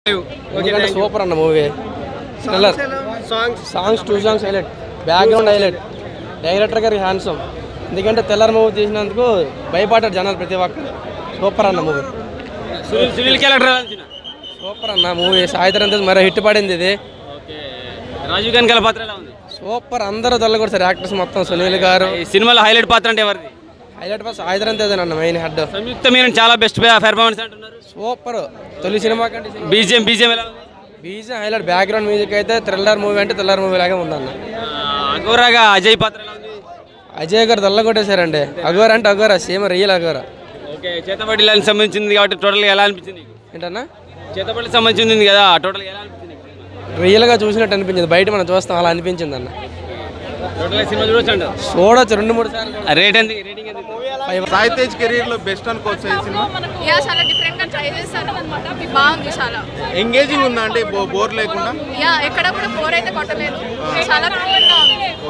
ఎందుకంటే సూపర్ అన్న movie thriller songs two songs highlight background highlight director గారికి handsome ఎందుకంటే తెల్లర్ మూవీ తీసినందుకు భయపడ్డారు జనాలు ప్రతి ఒక్కరు సూపర్ అన్న మూవీ సునీల్ సునీల్ క్యారెక్టర్ ఎలా నచ్చింది? సూపర్ అన్న మూవీ సాయంత్రం తెచ్చి మరో హిట్ పడింది ఇది ఓకే రాజీవ్ గాంధీ గల పాత్ర ఎలా ఉంది సూపర్ అందరూ తొలగొడతారు యాక్టర్స్ మొత్తం సునీల్ గారు ఈ సినిమాలో హైలైట్ పాత్ర అంటే ఎవరిది హైలైట్ పాస్ సాయంత్రం తేజ్ అన్న మెయిన్ హెడ్ సంయుక్త మీనన్ చాలా బెస్ట్ పెర్ఫార్మెన్స్ అంటున్నారు సూపర్ తొలి సినిమా కంటే బీజిఎం బీజిఎం ఎలా ఉంది బీజం హైలైట్ బ్యాక్గ్రౌండ్ మ్యూజిక్ అయితే థ్రిల్లర్ మూవీ అంటే థ్రిల్లర్ మూవీ లాగే ఉందన్న ఆ, అఘోరాగా అజయ్ పాత్ర ఎలా ఉంది అజయ్ గారు దొల్లగొట్టేశారండి అగోరా అంటే అగోరా సేమ్ రియల్ అగోరా ఓకే చేతబడి లాంటి సంబంధించింది కాబట్టి టోటల్గా ఎలా అనిపించింది నీకు? ఏంటన్నా చేతబడికి సంబంధించింది కదా టోటల్గా ఎలా అనిపించింది నీకు? రియల్గా చూసినట్టు అనిపించింది బయట మనం చూస్తాం అలా అనిపించింది అన్న టోటల్గా సినిమా చూడొచ్చు అంటారు చూడొచ్చు రెండు మూడు సార్లు రేట్ ఎంత రేటింగ్ ఎంత ఫైవ్ సాయి తేజ్ కెరీర్ లో బెస్ట్ అనుకోవచ్చు ఈ సినిమా యా చాలా డిఫరెంట్ గా ట్రై చేశాను అనమాట బాగుంది చాలా ఎంగేజింగ్ ఉందా అంటే బోర్ లేకుండా యా ఎక్కడ కూడా బోర్ అయితే కొట్టలేదు చాలా థ్రిల్లింగ్ గా ఉంది